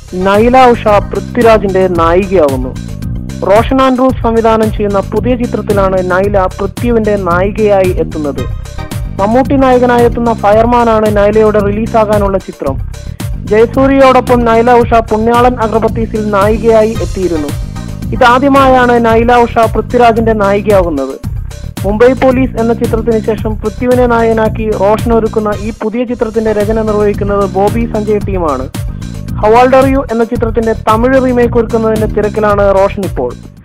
നൈല ഉഷ പൃഥ്വിരാജിന്റെ നായികയാവുന്നു റോഷൻ ആൻഡ്രൂസ് സംവിധാനം ചെയ്യുന്ന പുതിയ ചിത്രത്തിലാണ് നൈല പൃഥ്വിയുടെ നായികയായി എത്തുന്നത് മമ്മൂട്ടി നായകനായി എത്തുന്ന ഫയർമാനാണ് നൈലയുടെ റിലീസാകാനുള്ള ചിത്രം ജയസൂര്യയോടൊപ്പം നൈല ഉഷ പുണ്യാളൻ അഗർബത്തീസിൽ നായികയായി എത്തിയിരുന്നു ഇതാദ്യമായാണ് നൈല ഉഷ പൃഥ്വിരാജിന്റെ നായികയാകുന്നത് മുംബൈ പോലീസ് എന്ന ചിത്രത്തിന് ശേഷം പൃഥ്വിനെ നായകനാക്കി റോഷൻ ഒരുക്കുന്ന ഈ പുതിയ ചിത്രത്തിന്റെ രചന നിർവഹിക്കുന്നത് ബോബി സഞ്ജയ് ടീമാണ് ഹവാൾഡർ യു എന്ന ചിത്രത്തിന്റെ തമിഴ് റീമേക്ക് ഒരുക്കുന്നതിന്റെ തിരക്കിലാണ് റോഷൻ ഇപ്പോൾ